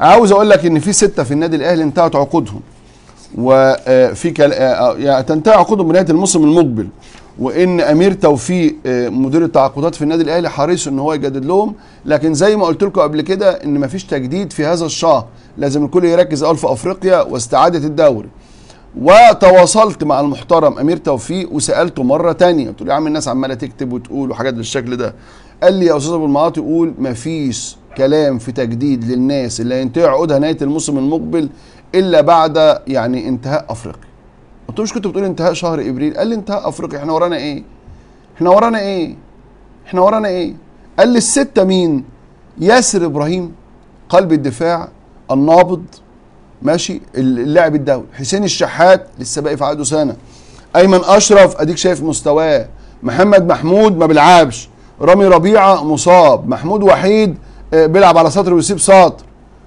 عاوز اقول لك ان في سته في النادي الاهلي انتهت عقودهم وفي كل... آه، يعني تنتهي عقودهم بنهايه الموسم المقبل وان امير توفيق آه، مدير التعاقدات في النادي الاهلي حريص ان هو يجدد لهم لكن زي ما قلت لكم قبل كده ان مفيش تجديد في هذا الشهر لازم الكل يركز اول في افريقيا واستعاده الدوري وتواصلت مع المحترم امير توفيق وسالته مره تانية قلت له يا عم الناس عماله تكتب وتقول وحاجات بالشكل ده قال لي يا استاذ ابو المعاطي قول مفيش كلام في تجديد للناس اللي هينتهي عقودها نهايه الموسم المقبل الا بعد يعني انتهاء افريقيا قلت له مش كنت بتقول انتهاء شهر ابريل قال لي انتهاء افريقيا احنا ورانا ايه احنا ورانا ايه احنا ورانا ايه قال لي السته مين ياسر ابراهيم قلب الدفاع النابض ماشي اللاعب الدولي حسين الشحات لسه باقي في عقده سنه ايمن اشرف اديك شايف مستواه محمد محمود ما بيلعبش رامي ربيعه مصاب محمود وحيد آه، بيلعب على سطر ويسيب سطر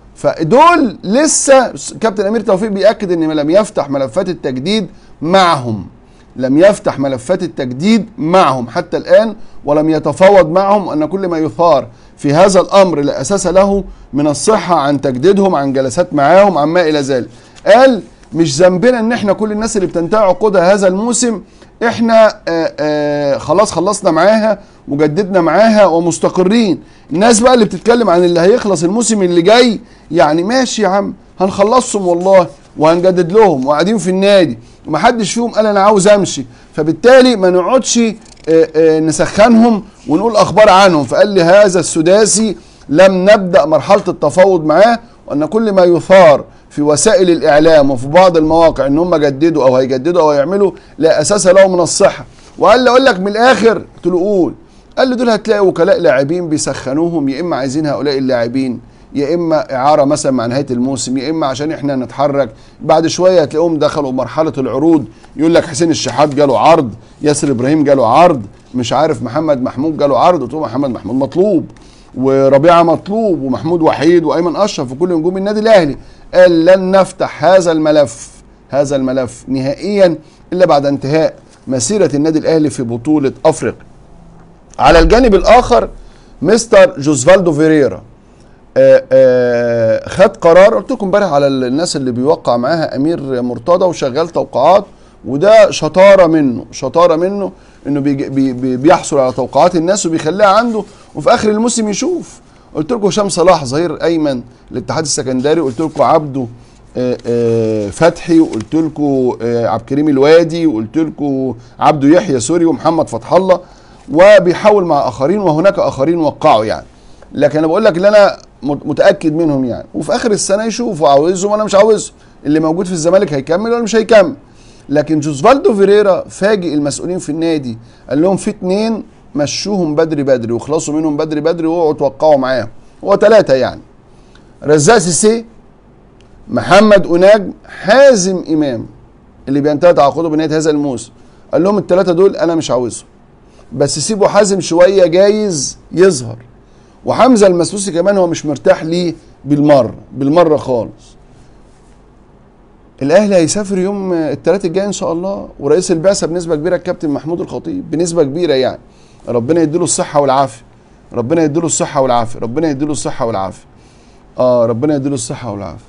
فدول لسه كابتن امير توفيق بياكد ان لم يفتح ملفات التجديد معهم لم يفتح ملفات التجديد معهم حتى الان ولم يتفاوض معهم ان كل ما يثار في هذا الامر لا اساس له من الصحه عن تجديدهم عن جلسات معاهم عن ما الى ذلك قال مش ذنبنا ان احنا كل الناس اللي بتنتهي عقودها هذا الموسم احنا آآ آآ خلاص خلصنا معاها وجددنا معاها ومستقرين الناس بقى اللي بتتكلم عن اللي هيخلص الموسم اللي جاي يعني ماشي يا عم هنخلصهم والله وهنجدد لهم وقاعدين في النادي ومحدش فيهم قال انا عاوز امشي فبالتالي ما نقعدش آه، آه، نسخنهم ونقول اخبار عنهم فقال لي هذا السداسي لم نبدا مرحله التفاوض معاه وان كل ما يثار في وسائل الاعلام وفي بعض المواقع ان هم جددوا او هيجددوا او هيعملوا لا اساس له من الصحه وقال لي اقول لك من الاخر قلت له قول قال لي دول هتلاقي وكلاء لاعبين بيسخنوهم يا اما عايزين هؤلاء اللاعبين يا اما اعاره مثلا مع نهايه الموسم يا اما عشان احنا نتحرك بعد شويه هتلاقيهم دخلوا مرحله العروض يقول لك حسين الشحات جاله عرض ياسر ابراهيم جاله عرض مش عارف محمد محمود جاله عرض قلت له محمد محمود مطلوب وربيعه مطلوب ومحمود وحيد وايمن اشرف وكل نجوم النادي الاهلي قال لن نفتح هذا الملف هذا الملف نهائيا الا بعد انتهاء مسيره النادي الاهلي في بطوله افريقيا على الجانب الاخر مستر جوزفالدو فيريرا آه، آه، خد قرار قلت لكم امبارح على الناس اللي بيوقع معاها امير مرتضى وشغال توقعات وده شطاره منه شطاره منه انه بيج- بي بي بيحصل على توقعات الناس وبيخليها عنده وفي اخر الموسم يشوف قلت لكم هشام صلاح ظهير ايمن الاتحاد السكندري قلت لكم عبده آه، آه، فتحي وقلت لكم آه، عبد الكريم الوادي وقلت لكم عبده يحيى سوري ومحمد فتح الله وبيحاول مع اخرين وهناك اخرين وقعوا يعني لكن انا بقول لك اللي انا مت- متاكد منهم يعني وفي اخر السنه يشوفوا عاوزهم وانا مش عاوزهم اللي موجود في الزمالك هيكمل ولا مش هيكمل لكن جوزفالدو فيريرا فاجئ المسؤولين في النادي قال لهم في اتنين مشوهم بدري بدري واخلصوا منهم بدري بدري واوعوا توقعوا معاهم هو ثلاثه يعني رزاق سيسي محمد أناج حازم امام اللي بينتهي تعاقده بنهايه هذا الموسم قال لهم الثلاثه دول انا مش عاوزهم بس سيبوا حازم شويه جايز يظهر وحمزه المسوسي كمان هو مش مرتاح ليه بالمره بالمره خالص الاهلي هيسافر يوم الثلاث الجاي ان شاء الله ورئيس البعثه بنسبه كبيره الكابتن محمود الخطيب بنسبه كبيره يعني ربنا يديله الصحه والعافيه ربنا يديله الصحه والعافيه ربنا يديله الصحه والعافيه اه ربنا يديله الصحه والعافيه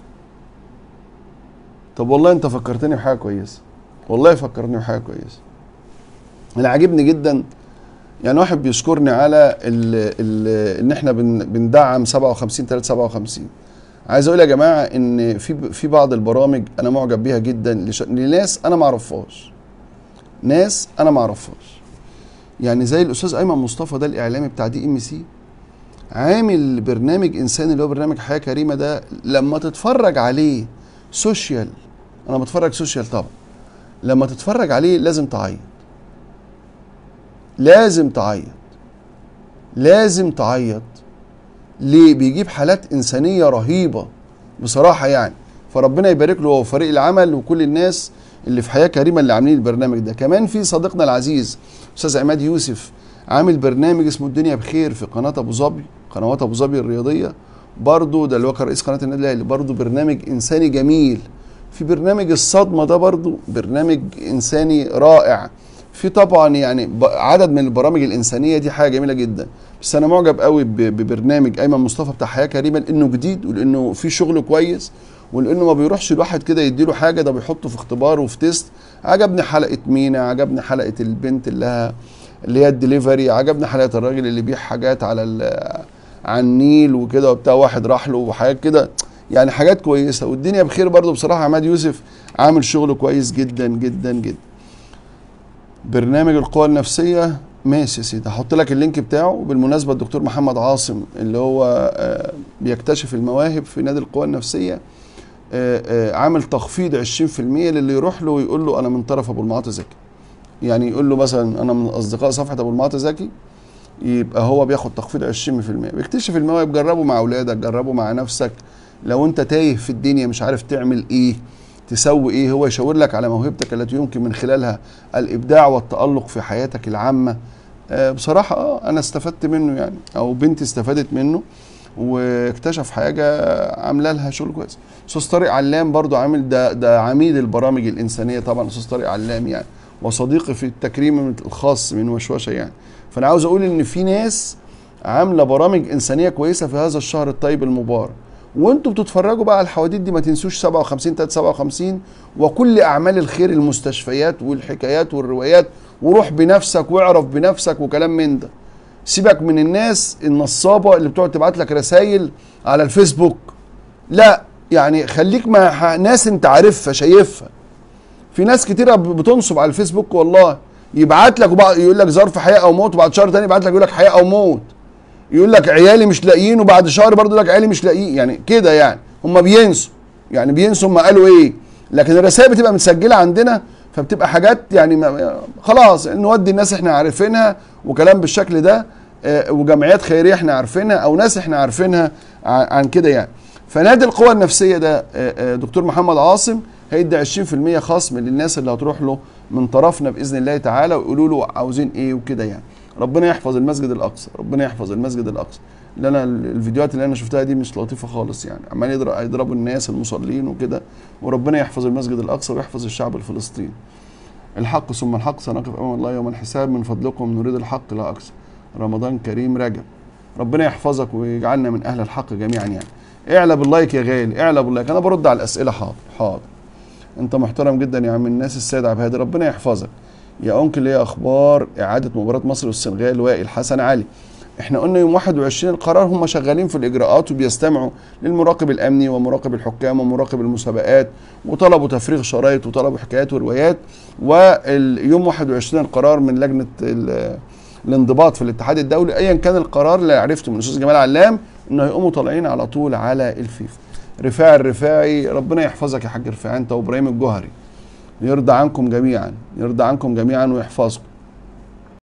طب والله انت فكرتني بحاجه كويسه والله فكرتني بحاجه كويسه انا عاجبني جدا يعني واحد بيشكرني على ال ال ان احنا بن بندعم 57 357 عايز اقول يا جماعه ان في في بعض البرامج انا معجب بيها جدا لش... لناس انا ما اعرفهاش ناس انا ما اعرفهاش يعني زي الاستاذ ايمن مصطفى ده الاعلامي بتاع دي ام سي عامل برنامج انساني اللي هو برنامج حياه كريمه ده لما تتفرج عليه سوشيال انا بتفرج سوشيال طبعا لما تتفرج عليه لازم تعيط لازم تعيط لازم تعيط ليه بيجيب حالات انسانيه رهيبه بصراحه يعني فربنا يبارك له وفريق العمل وكل الناس اللي في حياه كريمه اللي عاملين البرنامج ده كمان في صديقنا العزيز استاذ عماد يوسف عامل برنامج اسمه الدنيا بخير في قناه ابو ظبي قنوات ابو ظبي الرياضيه برضه ده اللي هو كان رئيس قناه النادي الاهلي برضه برنامج انساني جميل في برنامج الصدمه ده برضه برنامج انساني رائع في طبعا يعني ب- عدد من البرامج الانسانيه دي حاجه جميله جدا بس انا معجب قوي ب- ببرنامج ايمن مصطفى بتاع حياه كريمه لانه جديد ولانه في شغل كويس ولانه ما بيروحش الواحد كده يديله حاجه ده بيحطه في اختبار وفي تيست عجبني حلقه مينا عجبني حلقه البنت اللي لها اللي هي الدليفري عجبني حلقه الراجل اللي بيبيع حاجات على ال- على النيل وكده وبتاع واحد راح له وحاجات كده يعني حاجات كويسه والدنيا بخير برضو بصراحه عماد يوسف عامل شغل كويس جدا جدا جدا برنامج القوى النفسيه ماشي يا سيدي هحط لك اللينك بتاعه وبالمناسبه الدكتور محمد عاصم اللي هو آه، بيكتشف المواهب في نادي القوى النفسيه آه، آه، عامل تخفيض 20% للي يروح له ويقول له انا من طرف ابو المعاطي زكي يعني يقول له مثلا انا من اصدقاء صفحه ابو المعاطي زكي يبقى هو بياخد تخفيض 20% بيكتشف المواهب جربه مع اولادك جربه مع نفسك لو انت تايه في الدنيا مش عارف تعمل ايه تسوي ايه هو يشاور لك على موهبتك التي يمكن من خلالها الابداع والتالق في حياتك العامه آه، بصراحه اه انا استفدت منه يعني او بنتي استفادت منه واكتشف حاجه عامله لها شغل كويس استاذ طارق علام برضو عامل ده ده عميد البرامج الانسانيه طبعا استاذ طارق علام يعني وصديقي في التكريم الخاص من وشوشه يعني فانا عاوز اقول ان في ناس عامله برامج انسانيه كويسه في هذا الشهر الطيب المبارك وانتوا بتتفرجوا بقى على الحواديت دي ما تنسوش 57 357 وكل اعمال الخير المستشفيات والحكايات والروايات وروح بنفسك واعرف بنفسك وكلام من ده سيبك من الناس النصابه اللي بتقعد تبعت لك رسائل على الفيسبوك لا يعني خليك مع ح- ناس انت عارفها شايفها في ناس كتيرة ب- بتنصب على الفيسبوك والله يبعت لك وبعد يقول لك ظرف حياه او موت وبعد شهر تاني يبعت لك يقول لك حياه او موت يقول لك عيالي مش لاقيين وبعد شهر برضه يقول لك عيالي مش لاقيين يعني كده يعني هم بينسوا يعني بينسوا هم قالوا ايه لكن الرسائل بتبقى متسجله عندنا فبتبقى حاجات يعني ما خلاص نودي الناس احنا عارفينها وكلام بالشكل ده آه، وجمعيات خيريه احنا عارفينها او ناس احنا عارفينها عن عن كده يعني فنادي القوى النفسيه ده آه، آه، دكتور محمد عاصم هيدي 20% خصم للناس اللي هتروح له من طرفنا باذن الله تعالى ويقولوا له عاوزين ايه وكده يعني ربنا يحفظ المسجد الاقصى ربنا يحفظ المسجد الاقصى اللي انا الفيديوهات اللي انا شفتها دي مش لطيفه خالص يعني عمال يضرب يضربوا الناس المصلين وكده وربنا يحفظ المسجد الاقصى ويحفظ الشعب الفلسطيني الحق ثم الحق سنقف امام الله يوم الحساب من فضلكم نريد الحق لا اكثر رمضان كريم رجب ربنا يحفظك ويجعلنا من اهل الحق جميعا يعني اعلى باللايك يا غالي اعلى باللايك انا برد على الاسئله حاضر حاضر انت محترم جدا يا عم الناس السيد عبد الهادي ربنا يحفظك يا انكل ايه اخبار اعاده مباراه مصر والسنغال وائل حسن علي احنا قلنا يوم 21 القرار هم شغالين في الاجراءات وبيستمعوا للمراقب الامني ومراقب الحكام ومراقب المسابقات وطلبوا تفريغ شرايط وطلبوا حكايات وروايات واليوم 21 القرار من لجنه ال- الانضباط في الاتحاد الدولي ايا كان القرار اللي عرفته من الاستاذ جمال علام انه هيقوموا طالعين على طول على الفيفا رفاعي الرفاعي ربنا يحفظك يا حاج رفاعي انت وابراهيم الجوهري يرضى عنكم جميعا يرضى عنكم جميعا ويحفظكم